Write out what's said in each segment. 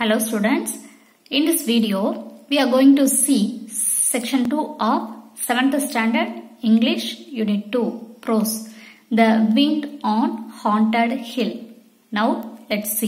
Hello students, in this video we are going to see section 2 of 7th standard English unit 2 prose The Wind on Haunted Hill. Now let's see.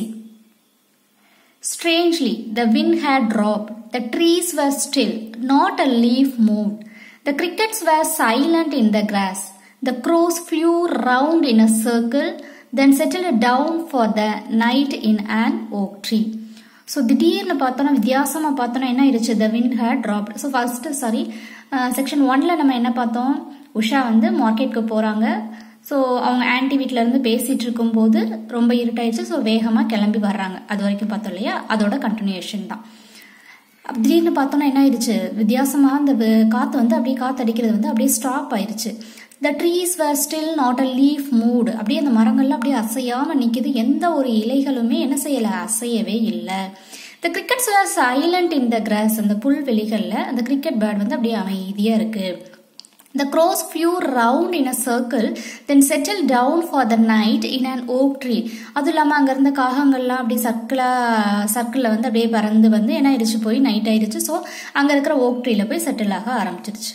Strangely, the wind had dropped, the trees were still, not a leaf moved. The crickets were silent in the grass. The crows flew round in a circle, then settled down for the night in an oak tree. So திடீர்னு பார்த்தோன்னா வித்தியாசமாக பார்த்தோன்னா என்ன ஆயிடுச்சு the wind had drop so first sorry section ஒன்ல நம்ம என்ன பார்த்தோம் உஷா வந்து மார்க்கெட்டுக்கு போகிறாங்க ஸோ அவங்க ஆன்டி வீட்டில இருந்து பேசிட்டு இருக்கும்போது ரொம்ப இருட்டாயிடுச்சு ஸோ வேகமாக கிளம்பி வர்றாங்க அது வரைக்கும் பார்த்தோம் இல்லையா அதோட கண்டினியூஷன் தான் திடீர்னு பார்த்தோன்னா என்ன ஆயிடுச்சு வித்தியாசமாக அந்த காற்று வந்து அப்படியே காற்று அடிக்கிறது வந்து அப்படியே ஸ்டாப் ஆயிடுச்சு the trees were still not a leaf moved அப்படியே அந்த மரங்கள்லாம் அப்படியே அசையாமல் நிற்கிது எந்த ஒரு இலைகளுமே என்ன செய்யலை அசையவே இல்லை the crickets were silent in the grass அந்த புல்வெளிகளில் அந்த கிரிக்கெட் பேர்ட் வந்து அப்படியே அமைதியாக இருக்குது The crows flew round in a circle, then settled down for the night in an oak tree. அதுவும் இல்லாமல் அங்கே இருந்த காகங்கள்லாம் அப்படியே சர்க்கிளாக சர்க்கிளில் வந்து அப்படியே பறந்து வந்து என்ன ஆயிடுச்சு போய் நைட் ஆயிடுச்சு ஸோ அங்கே இருக்கிற ஓக் ட்ரீல போய் செட்டில் ஆக ஆரம்பிச்சிருச்சு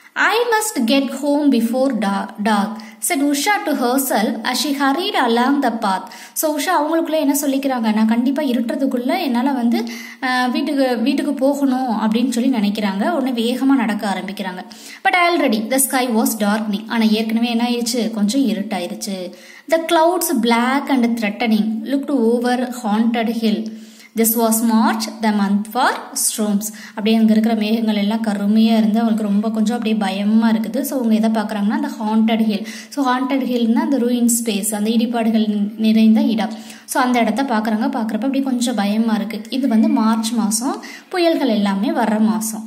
I must get home before dark, said Usha to herself as she hurried along the path. So Usha அவங்களுக்குள்ள என்ன சொல்லிக்கிறாங்க நான் கண்டிப்பாக இருட்டுறதுக்குள்ள என்னால் வந்து வீட்டுக்கு வீட்டுக்கு போகணும் அப்படின்னு சொல்லி நினைக்கிறாங்க உடனே வேகமாக நடக்க ஆரம்பிக்கிறாங்க but already the sky was darkening ஆனால் ஏற்கனவே என்ன ஆயிடுச்சு கொஞ்சம் இருட்டாயிருச்சு the clouds black and threatening look to over haunted hill this was March the month for storms அப்படியே அங்கே இருக்கிற மேகங்கள் எல்லாம் கருமையாக இருந்து அவங்களுக்கு ரொம்ப கொஞ்சம் அப்படியே பயமாக இருக்குது ஸோ அவங்க எதை பார்க்குறாங்கன்னா அந்த ஹாண்டட் ஹில் ஸோ ஹாண்டட் ஹில்னா அந்த ரூயின் ஸ்பேஸ் அந்த இடிபாடுகள் நிறைந்த இடம் ஸோ அந்த இடத்த பார்க்குறாங்க பார்க்குறப்ப அப்படியே கொஞ்சம் பயமாக இருக்குது இது வந்து மார்ச் மாதம் புயல்கள் எல்லாமே வர்ற மாதம்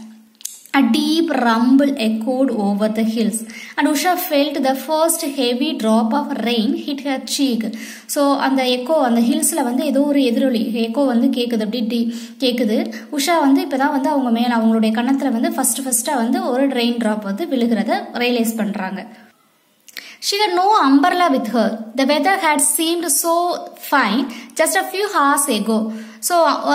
A deep rumble echoed over the hills, and Usha felt the first heavy drop of rain hit her cheek. So அந்த எக்கோ அந்த ஹில்ஸில் வந்து ஏதோ ஒரு எதிரொலி எக்கோ வந்து கேட்குது அப்படி டி கேட்குது உஷா வந்து இப்போ தான் வந்து அவங்க மேலே அவங்களுடைய கன்னத்தில் வந்து ஃபர்ஸ்ட் ஃபர்ஸ்ட்டாக வந்து ஒரு ரெயின் ட்ராப் வந்து விழுகிறத ரியலைஸ் பண்ணுறாங்க She had no umbrella with her. The weather had seemed so fine just a few hours ago. So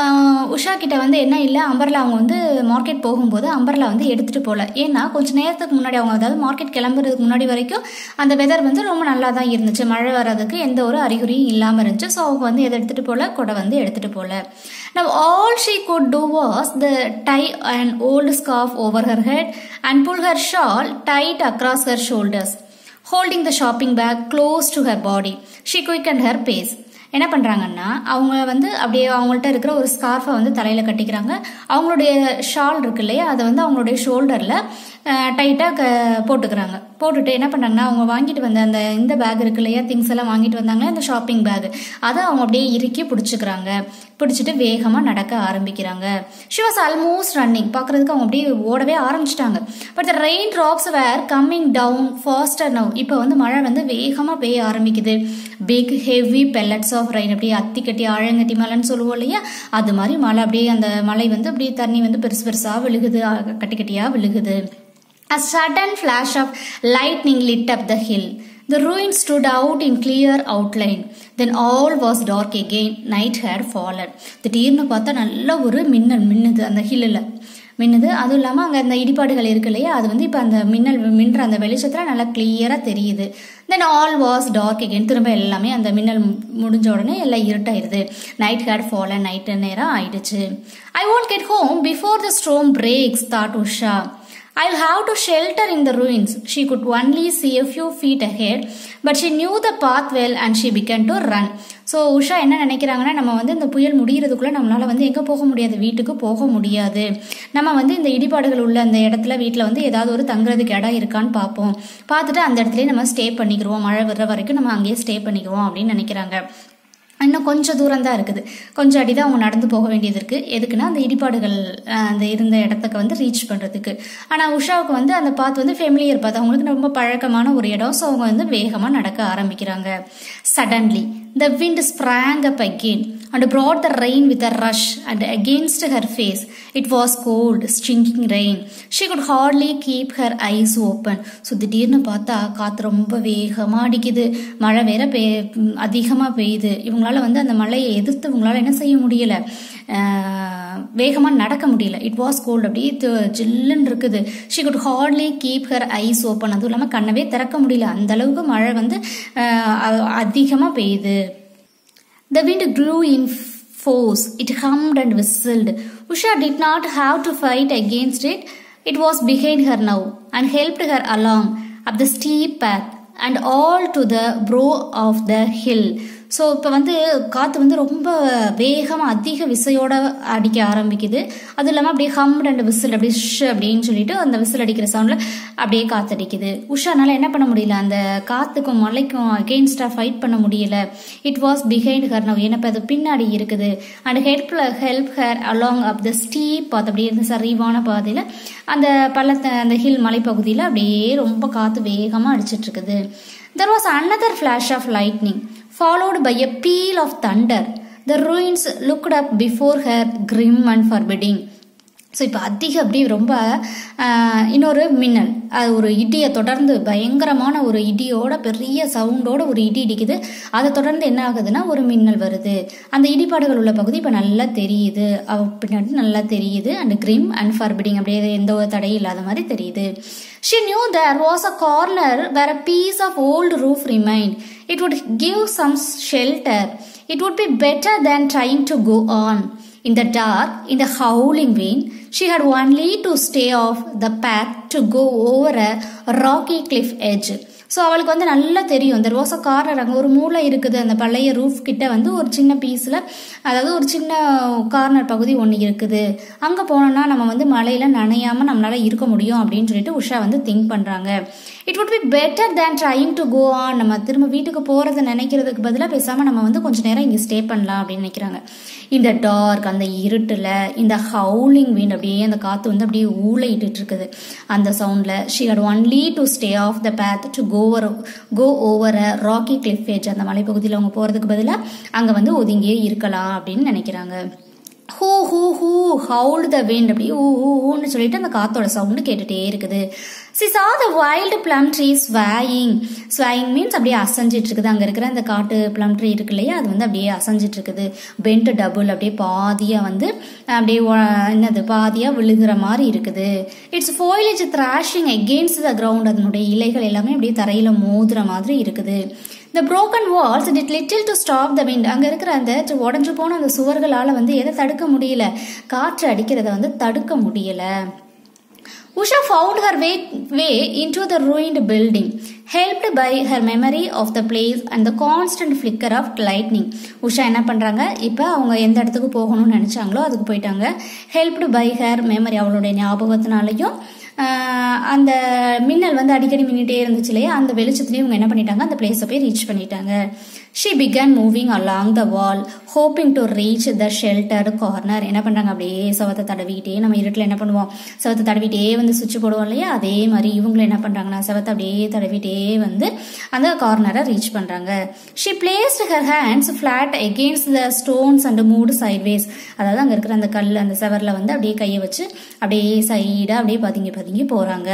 Usha கிட்ட வந்து என்ன இல்லை அம்பர்லா அவங்க வந்து மார்க்கெட் போகும்போது அம்பர்லா வந்து எடுத்துகிட்டு போகல ஏன்னா கொஞ்சம் நேரத்துக்கு முன்னாடி அவங்க அதாவது மார்க்கெட் கிளம்புறதுக்கு முன்னாடி வரைக்கும் அந்த வெதர் வந்து ரொம்ப நல்லா தான் இருந்துச்சு மழை வர்றதுக்கு எந்த ஒரு அறிகுறியும் இல்லாமல் இருந்துச்சு ஸோ அவங்க வந்து எதை எடுத்துகிட்டு போகல கொடை வந்து எடுத்துகிட்டு போகல Now all she could do was the tie an old scarf over her head and pull her shawl tight across her shoulders. holding the shopping bag close to her body. She quickened her pace. என்ன பண்ணுறாங்கன்னா அவங்க வந்து அப்படியே அவங்கள்ட்ட இருக்கிற ஒரு ஸ்கார்ஃபை வந்து தலையில் கட்டிக்கிறாங்க அவங்களுடைய ஷால் இருக்கு இல்லையா அதை வந்து அவங்களுடைய ஷோல்டரில் டைட்டாக க போட்டுக்கிறாங்க போட்டுட்டு என்ன பண்ணாங்கன்னா அவங்க வாங்கிட்டு வந்த அந்த இந்த பேக் இருக்கு இல்லையா திங்ஸ் எல்லாம் வாங்கிட்டு வந்தாங்களே அந்த ஷாப்பிங் பேக் அதை அவங்க அப்படியே இறுக்கி பிடிச்சிக்கிறாங்க பிடிச்சிட்டு வேகமாக நடக்க ஆரம்பிக்கிறாங்க ஷி வாஸ் ஆல்மோஸ்ட் ரன்னிங் பார்க்குறதுக்கு அவங்க அப்படியே ஓடவே ஆரம்பிச்சிட்டாங்க but the rain drops were coming down faster now இப்போ வந்து மழை வந்து வேகமாக பெய்ய ஆரம்பிக்குது big heavy pellets of rain அப்படியே அத்தி கட்டி ஆழங்கட்டி மலைன்னு சொல்லுவோம் இல்லையா அது மாதிரி மழை அப்படியே அந்த மழை வந்து அப்படியே தண்ணி வந்து பெருசு பெருசாக விழுகுது கட்டி கட்டியாக விழுகுது A sudden flash of lightning lit up the hill. The ruins stood out in clear outline. Then all was dark again. Night had fallen. திடீர்னு பார்த்தா நல்ல ஒரு மின்னல் மின்னுது அந்த ஹில்லில் மின்னுது அதுவும் இல்லாமல் அங்கே அந்த இடிபாடுகள் இருக்கு இல்லையா அது வந்து இப்போ அந்த மின்னல் மின்ற அந்த வெளிச்சத்தில் நல்லா கிளியராக தெரியுது then all was dark again திரும்ப எல்லாமே அந்த மின்னல் முடிஞ்ச உடனே எல்லாம் இருட்டாயிருது நைட் ஹேட் ஃபால் நைட்டு நேரம் ஆயிடுச்சு I won't get home before the storm breaks thought Usha I'll have to shelter in the ruins. She could only see a few feet ahead, but she knew the path well and she began to run. So Usha என்ன நினைக்கிறாங்கன்னா நம்ம வந்து இந்த புயல் முடிகிறதுக்குள்ளே நம்மளால் வந்து எங்கே போக முடியாது வீட்டுக்கு போக முடியாது நம்ம வந்து இந்த இடிபாடுகள் உள்ள அந்த இடத்துல வீட்டில் வந்து ஏதாவது ஒரு தங்குறதுக்கு இடம் இருக்கான்னு பார்ப்போம் பார்த்துட்டு அந்த இடத்துலயே நம்ம ஸ்டே பண்ணிக்கிறோம் மழை வர்ற வரைக்கும் நம்ம அங்கேயே ஸ்டே பண்ணிக்குவோம் அப்படின்னு நினைக்கிறாங்க இன்னும் கொஞ்சம் தூரம் தான் இருக்குது கொஞ்சம் அடி தான் அவங்க நடந்து போக வேண்டியது இருக்குது எதுக்குன்னா அந்த இடிபாடுகள் அந்த இருந்த இடத்துக்கு வந்து ரீச் பண்ணுறதுக்கு ஆனால் உஷாவுக்கு வந்து அந்த பாத்து வந்து ஃபெமிலியர் பாத்து அவங்களுக்கு ரொம்ப பழக்கமான ஒரு இடம் ஸோ அவங்க வந்து வேகமாக நடக்க ஆரம்பிக்கிறாங்க suddenly The wind sprang up again and brought the rain with a rush and against her face. It was cold, stinking rain. She could hardly keep her eyes open. So திடீர்னு பார்த்தா காற்று ரொம்ப வேகமாக அடிக்குது மழை வேற பெய் அதிகமாக பெய்யுது இவங்களால வந்து அந்த மழையை எதிர்த்து இவங்களால என்ன செய்ய முடியல வேகமாக நடக்க முடியல இட் வாஸ் கோல்டு அப்படியே து- ஜில்லுன்னு இருக்குது she could hardly keep her eyes open அதுவும் இல்லாமல் கண்ணவே திறக்க முடியல அந்த அளவுக்கு மழை வந்து அதிகமாக பெய்யுது The wind grew in force. It hummed and whistled. Usha did not have to fight against it. It was behind her now and helped her along up the steep path and all to the brow of the hill. So இப்போ வந்து காற்று வந்து ரொம்ப வேகமாக அதிக விசையோட அடிக்க ஆரம்பிக்குது அதுவும் இல்லாமல் அப்படியே ஹம்ட் அண்ட் விசில் அப்படியே ஷ் அப்படின்னு சொல்லிட்டு அந்த விசில் அடிக்கிற சவுண்டில் அப்படியே காற்றடிக்குது உஷானால என்ன பண்ண முடியல அந்த காற்றுக்கும் மழைக்கும் அகெயின்ஸ்டாக ஃபைட் பண்ண முடியல it was behind her now ஏன்னா இப்போ அது பின்னாடி இருக்குது and help help her along up the steep path அப்படியே இருந்த சரிவான பாதையில் அந்த பள்ளத்தை அந்த ஹில் மலைப்பகுதியில் அப்படியே ரொம்ப காற்று வேகமாக அடிச்சிட்டு இருக்குது there was another flash of lightning followed by a peal of thunder the ruins looked up before her grim and forbidding so இப்போ அதிக அப்படி ரொம்ப ஆஹ், இன்னொரு மின்னல் அது ஒரு இடியை தொடர்ந்து பயங்கரமான ஒரு இடியோட பெரிய சவுண்டோட ஒரு இடி இடிக்குது அதை தொடர்ந்து என்ன ஆகுதுன்னா ஒரு மின்னல் வருது அந்த இடிபாடுகள் உள்ள பகுதி இப்போ நல்லா தெரியுது அவ பின்னாடி நல்லா தெரியுது அண்ட் கிரிம் அண்ட் ஃபர்பிடிங் அப்படியே எந்த ஒரு தடையும் இல்லாத மாதிரி தெரியுது she knew there was a corner where a piece of old roof remained it would give some shelter it would be better than trying to go on In the dark, in the howling wind, she had only to stay off the path to go over a rocky cliff edge. So அவளுக்கு வந்து நல்லா தெரியும் இந்த ரோசா corner அங்கே ஒரு மூளை இருக்குது அந்த பழைய ரூஃப் கிட்ட வந்து ஒரு சின்ன பீஸில் அதாவது ஒரு சின்ன கார்னர் பகுதி ஒன்று இருக்குது அங்கே போனோம்னா நம்ம வந்து மழையில நனையாமல் நம்மளால இருக்க முடியும் அப்படின்னு சொல்லிட்டு உஷா வந்து திங்க் பண்ணுறாங்க it would be better than trying to go on நம்ம திரும்ப வீட்டுக்கு போகிறத நினைக்கிறதுக்கு பதிலாக பேசாமல் நம்ம வந்து கொஞ்ச நேரம் இங்கே ஸ்டே பண்ணலாம் அப்படின்னு நினைக்கிறாங்க இந்த டார்க் அந்த இருட்டில் இந்த ஹவுலிங் wind அப்படியே அந்த காற்று வந்து அப்படியே ஊளையிட்டு இருக்குது அந்த சவுண்டில் she had only to stay off the path to go over go over a rocky cliff edge அந்த மலைப்பகுதியில் அவங்க போகிறதுக்கு பதிலாக அங்கே வந்து ஒதுங்கியே இருக்கலாம் அப்படின்னு நினைக்கிறாங்க hoo hoo hoo howled the wind அப்படி ஊ ஊ ஊன்னு சொல்லிட்டு அந்த காத்தோட சவுண்டு கேட்டுட்டே இருக்குது she saw the wild plum tree swaying swaying means அப்படியே அசைஞ்சிட்டு இருக்குது அங்கே இருக்கிற அந்த காட்டு plum tree இருக்கு இல்லையா அது வந்து அப்படியே அசைஞ்சிட்டு இருக்குது பெண்ட் டபுள் அப்படியே பாதியாக வந்து அப்படியே ஒ- என்னது பாதியாக விழுகிற மாதிரி இருக்குது its foliage thrashing against the ground அதனுடைய இலைகள் எல்லாமே அப்படியே தரையில் மோதுற மாதிரி இருக்குது the broken walls did little to stop the wind அங்க இருக்கிற அந்த உடஞ்சு போன அந்த சுவர்களால வந்து எதை தடுக்க முடியல காற்று அடிக்கிறத வந்து தடுக்க முடியல Usha found her way, way into the ruined building, helped by her memory of the place and the constant flicker of lightning. Usha என்ன பண்றாங்க இப்போ அவங்க எந்த இடத்துக்கு போகணும்னு நினைச்சாங்களோ அதுக்கு போயிட்டாங்க ஹெல்ப்டு பை ஹர் மெமரி அவளுடைய ஞாபகத்தினாலையும் ஆஹ், அந்த மின்னல் வந்து அடிக்கடி மின்னிட்டே இருந்துச்சு இல்லையா அந்த வெளிச்சத்துலேயும் இவங்க என்ன பண்ணிட்டாங்க அந்த பிளேஸை போய் ரீச் பண்ணிட்டாங்க she began moving along the wall hoping to reach the sheltered corner என்ன பண்ணுறாங்க அப்படியே சவத்தை தடவிக்கிட்டே நம்ம இருட்டில் என்ன பண்ணுவோம் சவத்தை தடவிட்டே வந்து சுவிட்ச் போடுவோம் இல்லையா அதே மாதிரி இவங்களும் என்ன பண்ணுறாங்கன்னா சவத்தை அப்படியே தடவிட்டே வந்து அந்த கார்னரை ரீச் பண்ணுறாங்க she placed her hands flat against the stones and moved sideways அதாவது அங்கே இருக்கிற அந்த கல் அந்த செவரில் வந்து அப்படியே கையை வச்சு அப்படியே சைடாக அப்படியே பதுங்கி பதுங்கி போகிறாங்க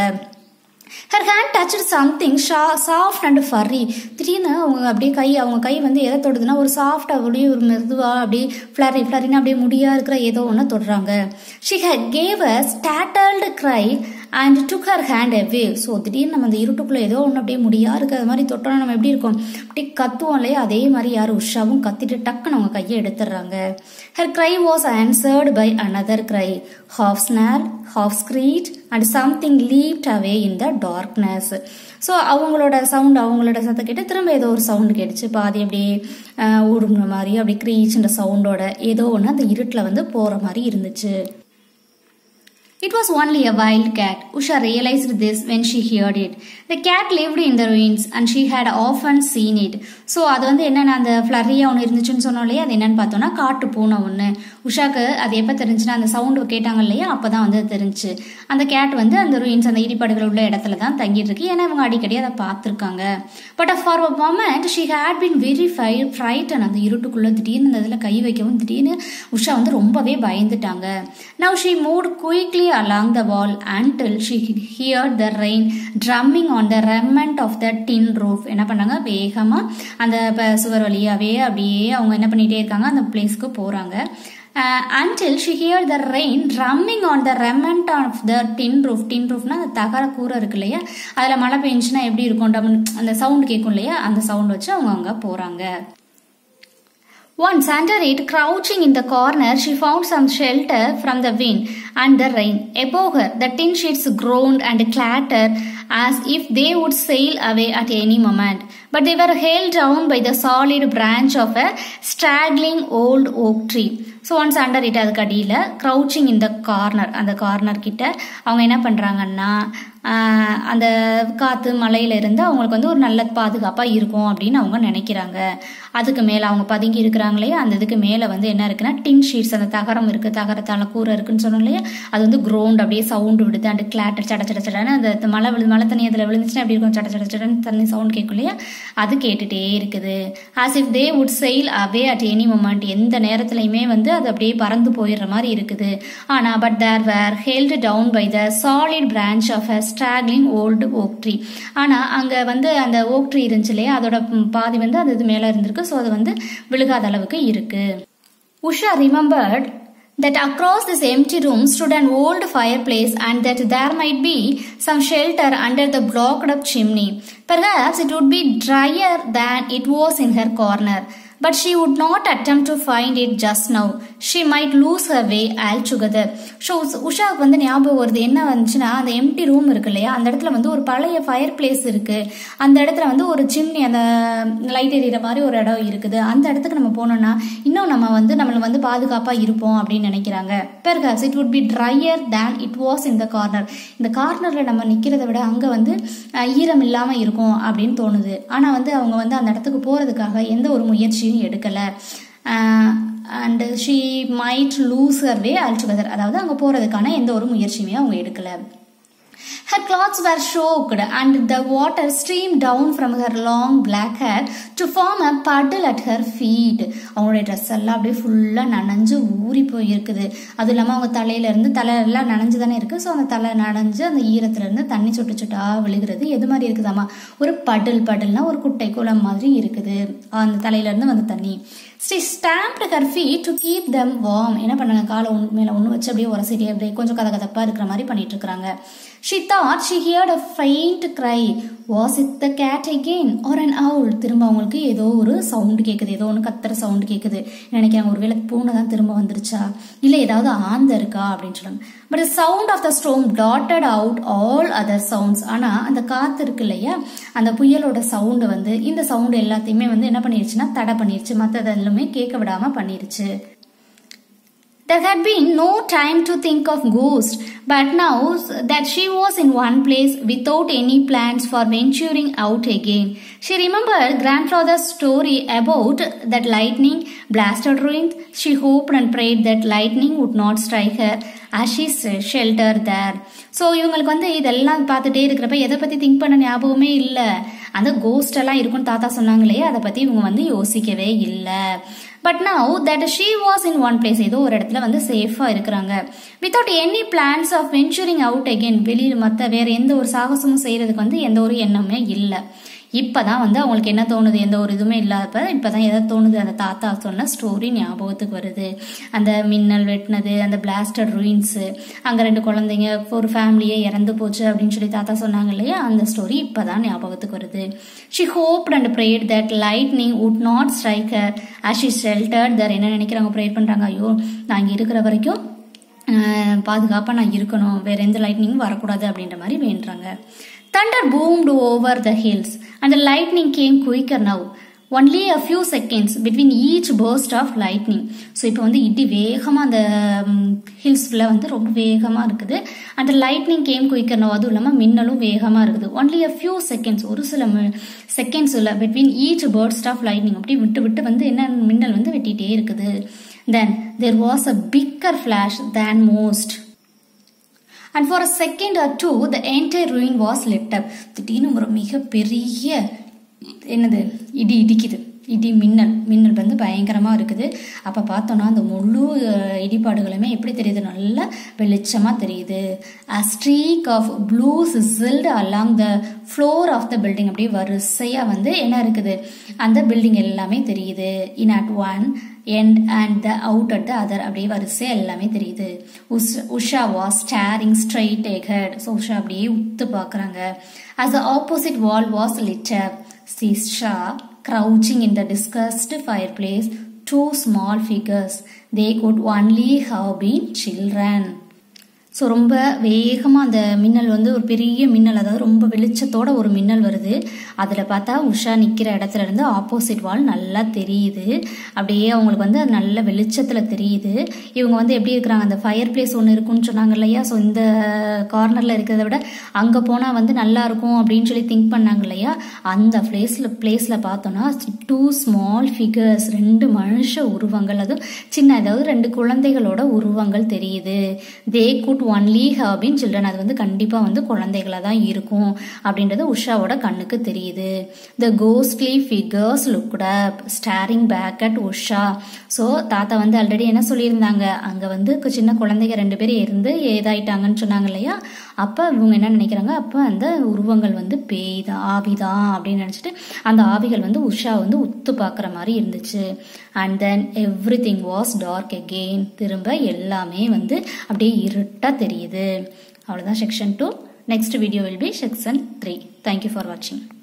her hand touched something sha soft and furry திடீர்னு அவங்க அப்படியே கை அவங்க கை வந்து எதை தொடுதுன்னா ஒரு சாஃப்ட் அப்படியே ஒரு மெதுவாக அப்படியே ஃப்ளரி ஃப்ளரின்னு அப்படியே முடியா இருக்கிற ஏதோ ஒன்று தொடுறாங்க she had gave a startled cry and took her hand away so திடீர்னு நம்ம அந்த இருட்டுக்குள்ளே ஏதோ ஒன்று அப்படியே முடியா இருக்கிற மாதிரி தொட்டோம்னா நம்ம எப்படி இருக்கோம் அப்படியே கத்துவோம் இல்லையா அதே மாதிரி யார் உஷாவும் கத்திட்டு டக்குன்னு அவங்க கையை எடுத்துடுறாங்க her cry was answered by another cry half snarl half screech and something leapt away in the darkness so அவங்களோட சவுண்ட் அவங்களோட சத்தம் கேட்டு திரும்ப ஏதோ ஒரு சவுண்டு கேட்டுச்சு பாதி அப்படியே ஆஹ், ஊடுன மாதிரி அப்படி க்ரீச்சுன்ற சவுண்டோட ஏதோ ஒன்று அந்த இருட்டில் வந்து போகிற மாதிரி இருந்துச்சு It was only a wild cat. Usha realized this when she heard it. The cat lived in the ruins and she had often seen it. So அது வந்து என்னென்ன அந்த ஃப்ளரியாக ஒன்று இருந்துச்சுன்னு சொன்னோம் இல்லையா அது என்னன்னு பார்த்தோன்னா காட்டு பூனை ஒன்று உஷாக்கு அது எப்போ தெரிஞ்சுன்னா அந்த சவுண்டு கேட்டாங்க இல்லையா அப்போ தான் வந்து அது தெரிஞ்சு அந்த கேட் வந்து அந்த ruins அந்த இடிபாடுகள் உள்ள இடத்துல தான் தங்கிட்டு இருக்கு ஏன்னா இவங்க அடிக்கடி அதை பார்த்துருக்காங்க but for a moment she had been very fi frightened அந்த இருட்டுக்குள்ளே திடீர்னு அந்த இதில் கை வைக்கவும் திடீர்னு உஷா வந்து ரொம்பவே பயந்துட்டாங்க now she moved quickly along the wall until she heard the rain drumming on the remnant of the tin roof என்ன பண்ணாங்க வேகமாக அந்த ப- சுவர் வழியாவே அப்படியே அவங்க என்ன பண்ணிட்டே இருக்காங்க அந்த பிளேஸ்க்கு போறாங்க Uh, until she heard the rain drumming on the remnant of the tin roof tin roofனா அந்த தகர கூரை இருக்கு இல்லையா அதில் மழை பெஞ்சுன்னா எப்படி இருக்கும் டம்னு அந்த சவுண்ட் கேட்கும் இல்லையா அந்த சவுண்ட் வச்சு அவங்க அங்கே போகிறாங்க Once under it, crouching in the corner, she found some shelter from the wind and the rain. Above her, the tin sheets groaned and clattered as if they would sail away at any moment. But they were held down by the solid branch of a straggling old oak tree. So once under it அதுக்கு அடியில் crouching இந்த corner அந்த corner கிட்ட அவங்க என்ன பண்ணுறாங்கன்னா ஆஹ், அந்த காற்று மலையில இருந்து அவங்களுக்கு வந்து ஒரு நல்ல பாதுகாப்பாக இருக்கும் அப்படின்னு அவங்க நினைக்கிறாங்க அதுக்கு மேலே அவங்க பதுங்கி இருக்கிறாங்களே அந்த இதுக்கு மேலே வந்து என்ன இருக்குன்னா டின் ஷீட்ஸ் அந்த தகரம் இருக்குது தகரத்தால் கூரை இருக்குன்னு சொன்னோம் இல்லையா அது வந்து க்ரௌண்ட் அப்படியே சவுண்டு விடுது அண்ட் கிளாட்டர் சட சட சடன்னு அந்த மழை விழு மழை தண்ணி அதில் விழுந்துச்சுன்னா எப்படி இருக்கும் சட சட சடன்னு தண்ணி சவுண்ட் கேட்கும் இல்லையா அது கேட்டுட்டே இருக்குது as if they would sail away at any moment எந்த நேரத்துலையுமே வந்து அது அப்படியே பறந்து போயிடுற மாதிரி இருக்குது ஆனால் but there were held down by the solid branch of a straggling old oak tree ஆனால் அங்கே வந்து அந்த ஓக் ட்ரீ இருந்துச்சு இல்லையா அதோட ம், பாதி வந்து அது இது மேலே இருந்திருக்கு ஸோ அது வந்து விழுகாத அளவுக்கு இருக்கு Usha remembered that across this empty room stood an old fireplace and that there might be some shelter under the blocked up chimney. Perhaps it would be drier than it was in her corner. But she would not attempt to find it just now. She might lose her way altogether. So உஷாவுக்கு வந்து ஞாபகம் வருது என்ன வந்துச்சுன்னா அந்த empty room இருக்கு இல்லையா அந்த இடத்துல வந்து ஒரு பழைய ஃபயர் பிளேஸ் இருக்கு அந்த இடத்துல வந்து ஒரு சிம்னி அந்த லைட் எரியிற மாதிரி ஒரு இடம் இருக்குது அந்த இடத்துக்கு நம்ம போனோம்னா இன்னும் நம்ம வந்து நம்மள வந்து பாதுகாப்பாக இருப்போம் அப்படின்னு நினைக்கிறாங்க because it would be drier than it was in the corner இந்த கார்னரில் நம்ம நிற்கிறத விட அங்கே வந்து அஹ், ஈரம் இல்லாமல் இருக்கும் அப்படின்னு தோணுது ஆனால் வந்து அவங்க வந்து அந்த இடத்துக்கு போகிறதுக்காக எந்த ஒரு முயற்சியும் எடுக்கலை and she might lose her way altogether அதாவது அங்கே போகிறதுக்கான எந்த ஒரு முயற்சியுமே அவங்க எடுக்கலை Her clothes were soaked and the water streamed down from her long black hair to form a puddle at her feet. அவங்களுடைய ட்ரெஸ் எல்லாம் அப்படியே ஃபுல்லாக நனைஞ்சு ஊறி போயிருக்குது அதுவும் இல்லாமல் அவங்க தலையிலேருந்து தலை எல்லாம் நனைஞ்சு தானே இருக்குது ஸோ அந்த தலை நனைஞ்சு அந்த ஈரத்துலேருந்து தண்ணி சொட்டு சொட்டா விழுகிறது எது மாதிரி இருக்குதாம்மா ஒரு படல் படல்னா ஒரு குட்டை குளம் மாதிரி இருக்குது அந்த தலையிலேருந்து வந்த தண்ணி she stamped her feet to keep them warm என்ன பண்ணாங்க காலை ஒன்று மேலே ஒன்று வச்சு அப்படியே உரசிட்டு அப்படியே கொஞ்சம் கத கதப்பாக இருக்கிற மாதிரி பண்ணிட்டு இருக்கிறாங்க she thought she heard a faint cry was it the cat again or an owl திரும்ப அவங்களுக்கு ஏதோ ஒரு சவுண்டு கேட்குது ஏதோ ஒன்று கத்துற சவுண்டு கேட்குது நினைக்கிறாங்க ஒருவேளை பூனை தான் திரும்ப வந்துருச்சா இல்லை ஏதாவது ஆந்த இருக்கா அப்படின்னு சொல்லுவாங்க but sound of the storm dotted out all other sounds ஆனால் அந்த காற்று இருக்கு இல்லையா அந்த புயலோட சவுண்டு வந்து இந்த சவுண்டு எல்லாத்தையுமே வந்து என்ன பண்ணிருச்சுன்னா தடை பண்ணிருச்சு மற்றது எல்லாமே கேட்க விடாம பண்ணிருச்சு There had been no time to think of ghosts, but now that she was in one place without any plans for venturing out again, she remembered grandfather's story about that lightning blasted ruins. She hoped and prayed that lightning would not strike her as she sheltered there. So இவங்களுக்கு வந்து இதெல்லாம் பார்த்துட்டே இருக்கிறப்ப எதை பற்றி think பண்ண ஞாபகமே இல்லை அந்த கோஸ்ட் எல்லாம் இருக்குன்னு தாத்தா சொன்னாங்க இல்லையா அதை பற்றி இவங்க வந்து யோசிக்கவே இல்லை but now that she was in one place ஏதோ ஒரு இடத்துல வந்து சேஃபாக இருக்கிறாங்க without any plans of venturing out again வெளியில் மற்ற வேற எந்த ஒரு சாகசமும் செய்யறதுக்கு வந்து எந்த ஒரு எண்ணமே இல்லை இப்பதான் வந்து அவங்களுக்கு என்ன தோணுது எந்த ஒரு இதுவுமே இல்லாதப்ப இப்பதான் எதை தோணுது அந்த தாத்தா சொன்ன ஸ்டோரி ஞாபகத்துக்கு வருது அந்த மின்னல் வெட்டினது அந்த பிளாஸ்டட் ruins அங்க ரெண்டு குழந்தைங்க ஒரு ஃபேமிலியே இறந்து போச்சு அப்படின்னு சொல்லி தாத்தா சொன்னாங்க இல்லையா அந்த ஸ்டோரி இப்பதான் ஞாபகத்துக்கு வருது she hoped and prayed that lightning would not strike her as she sheltered there என்ன நினைக்கிறாங்க ப்ரேட் பண்றாங்க ஐயோ நான் இங்க இருக்கிற வரைக்கும் பாதுகாப்பாக நான் இருக்கணும் வேற எந்த லைட்னிங்கும் வரக்கூடாது அப்படின்ற மாதிரி வேண்டுறாங்க thunder boomed over the hills and lightning came quicker now only a few seconds between each burst of lightning so இப்போ வந்து இடி வேகமாக அந்த ஹில்ஸ்ல வந்து ரொம்ப வேகமாக இருக்குது அந்த லைட்னிங் கேம் குயிக்கணும் அதுவும் இல்லாமல் மின்னலும் வேகமாக இருக்குது ஒன்லி அ ஃபியூ செகண்ட்ஸ் ஒரு சில செகண்ட்ஸ் இல்லை between each burst of lightning அப்படி விட்டு விட்டு வந்து என்ன மின்னல் வந்து வெட்டிகிட்டே இருக்குது then there was a bigger flash than most and for a second or two the entire ruin was lit up திடீர்னு ஒரு மிகப்பெரிய என்னது இடி இடிக்குது இடி மின்னல் மின்னல் வந்து பயங்கரமாக இருக்குது அப்போ பார்த்தோன்னா அந்த முழு அஹ், இடிபாடுகளுமே எப்படி தெரியுது நல்லா வெளிச்சமாக தெரியுது a streak of blue sizzled along the floor of the building அப்படியே வரிசையாக வந்து என்ன இருக்குது அந்த பில்டிங் எல்லாமே தெரியுது in at one end and the out at the other அப்படியே வரிசையாக எல்லாமே தெரியுது உஷ் Usha was staring straight head so Usha அப்படியே உத்து பார்க்குறாங்க as the opposite wall was lit up Sisha crouching in the disgusted fireplace two small figures they could only have been children so ரொம்ப வேகமாக அந்த மின்னல் வந்து ஒரு பெரிய மின்னல் அதாவது ரொம்ப வெளிச்சத்தோட ஒரு மின்னல் வருது அதில் பார்த்தா உஷா நிற்கிற இடத்துல இருந்து ஆப்போசிட் வால் நல்லா தெரியுது அப்படியே அவங்களுக்கு வந்து அது நல்ல வெளிச்சத்தில் தெரியுது இவங்க வந்து எப்படி இருக்கிறாங்க அந்த ஃபயர் பிளேஸ் ஒன்று இருக்குன்னு சொன்னாங்க இல்லையா ஸோ இந்த கார்னரில் இருக்கிறத விட அங்கே போனால் வந்து நல்லா இருக்கும் அப்படின்னு சொல்லி திங்க் பண்ணாங்க இல்லையா அந்த பிளேஸில் பிளேஸில் பார்த்தோன்னா டூ ஸ்மால் ஃபிகர்ஸ் ரெண்டு மனுஷ உருவங்கள் அதுவும் சின்ன அதாவது ரெண்டு குழந்தைகளோட உருவங்கள் தெரியுது they could only have been children அது வந்து கண்டிப்பாக வந்து குழந்தைகளாக தான் இருக்கும் அப்படின்றது உஷாவோட கண்ணுக்கு தெரியுது the ghostly figures looked up staring back at Usha so தாத்தா வந்து ஆல்ரெடி என்ன சொல்லியிருந்தாங்க அங்கே வந்து கு- சின்ன குழந்தைங்க ரெண்டு பேர் இருந்து ஏதாயிட்டாங்கன்னு சொன்னாங்க இல்லையா அப்போ இவங்க என்ன நினைக்கிறாங்க அப்போ அந்த உருவங்கள் வந்து பேய் தான் ஆவி தான் அப்படின்னு நினச்சிட்டு அந்த ஆவிகள் வந்து உஷா வந்து உத்து பார்க்குற மாதிரி இருந்துச்சு and then every thing was dark again திரும்ப எல்லாமே வந்து அப்படியே இருட்டாக தெரியுது அவ்வளோதான் section two next video will be section three thank you for வாட்சிங்